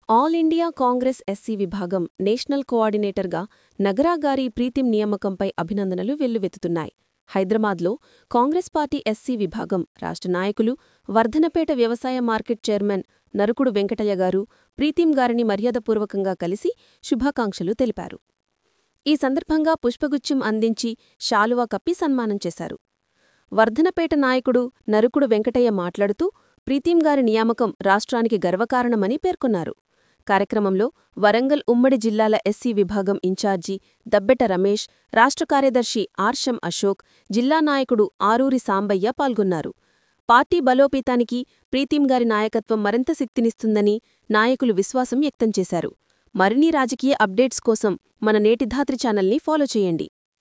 all India Congress SC విభాగం national కోఆర్డినేటర్గా నగరాగారి ప్రీతిం నియామకంపై అభినందనలు వెల్లువెత్తుతున్నాయి హైదరాబాద్లో కాంగ్రెస్ పార్టీ ఎస్సీ విభాగం రాష్ట్ర నాయకులు వర్ధనపేట వ్యవసాయ మార్కెట్ చైర్మన్ నరుకుడు వెంకటయ్య గారు ప్రీతిం గారిని మర్యాదపూర్వకంగా కలిసి శుభాకాంక్షలు తెలిపారు ఈ సందర్భంగా పుష్పగుచ్చం అందించి శాలువా కప్పి సన్మానం చేశారు వర్ధనపేట నాయకుడు నరుకుడు వెంకటయ్య మాట్లాడుతూ ప్రీతిం గారి నియామకం రాష్ట్రానికి గర్వకారణమని పేర్కొన్నారు కార్యక్రమంలో వరంగల్ ఉమ్మడి జిల్లాల ఎస్సీ విభాగం ఇన్ఛార్జి దబ్బెట రమేష్ రాష్ట్ర కార్యదర్శి ఆర్షం అశోక్ జిల్లా నాయకుడు ఆరూరి సాంబయ్య పాల్గొన్నారు పార్టీ బలోపేతానికి ప్రీతిం గారి నాయకత్వం మరింత శక్తినిస్తుందని నాయకులు విశ్వాసం వ్యక్తం చేశారు మరిన్ని రాజకీయ అప్డేట్స్ కోసం మన నేటి ధాత్రి ఛానల్ని ఫాలో చేయండి